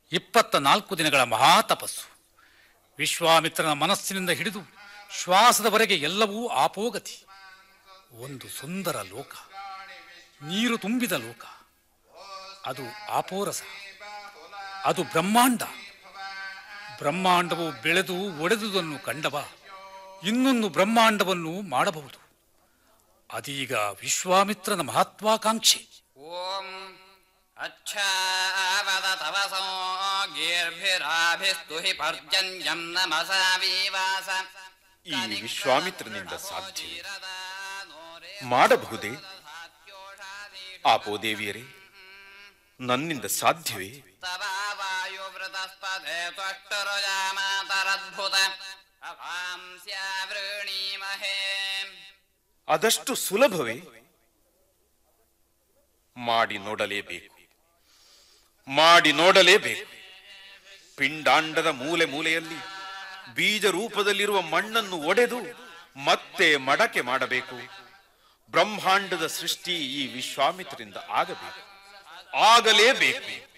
ಇಪ್ಪತ್ತ ನಾಲ್ಕು ದಿನಗಳ ಮಹಾ ತಪಸ್ಸು ವಿಶ್ವಾಮಿತ್ರನ ಮನಸ್ಸಿನಿಂದ ಹಿಡಿದು ಶ್ವಾಸದವರೆಗೆ ಎಲ್ಲವೂ ಆಪೋಗತಿ ಒಂದು ಸುಂದರ ಲೋಕ ನೀರು ತುಂಬಿದ ಲೋಕ ಅದು ಆಪೋರಸ ಅದು ಬ್ರಹ್ಮಾಂಡ ಬ್ರಹ್ಮಾಂಡವು ಬೆಳೆದು ಒಡೆದುದನ್ನು ಕಂಡವ ಇನ್ನೊಂದು ಬ್ರಹ್ಮಾಂಡವನ್ನು ಮಾಡಬಹುದು ಅದೀಗ ವಿಶ್ವಾಮಿತ್ರನ ಮಹತ್ವಾಕಾಂಕ್ಷೆ ಓಂ अच्छावद तव गीर्भिराभिस्तु हि पर्जन्यं नमसा विवास ಈ ವಿಶ್ವಾಮಿತ್ರನಿಂದ ಸಾಧ್ಯವೇ ಮಾಡಬಹುದೇ ಆಪೋದೇವಿಯರೇ ನನ್ನಿಂದ ಸಾಧ್ಯವೇ तव वायुवृतस्पदे त्वष्टुरुजामातरद्भुत अवांस्यावृणीमहे ಅದಷ್ಟು ಸುಲಭವೇ ಮಾಡಿ ನೋಡಲೇಬೇಕು ಮಾಡಿ ನೋಡಲೇಬೇಕು ಪಿಂಡಾಂಡದ ಮೂಲೆ ಮೂಲೆಯಲ್ಲಿ ಬೀಜ ರೂಪದಲ್ಲಿರುವ ಮಣ್ಣನ್ನು ಒಡೆದು ಮತ್ತೆ ಮಡಕೆ ಮಾಡಬೇಕು ಬ್ರಹ್ಮಾಂಡದ ಸೃಷ್ಟಿ ಈ ವಿಶ್ವಾಮಿತ್ರರಿಂದ ಆಗಬೇಕು ಆಗಲೇಬೇಕು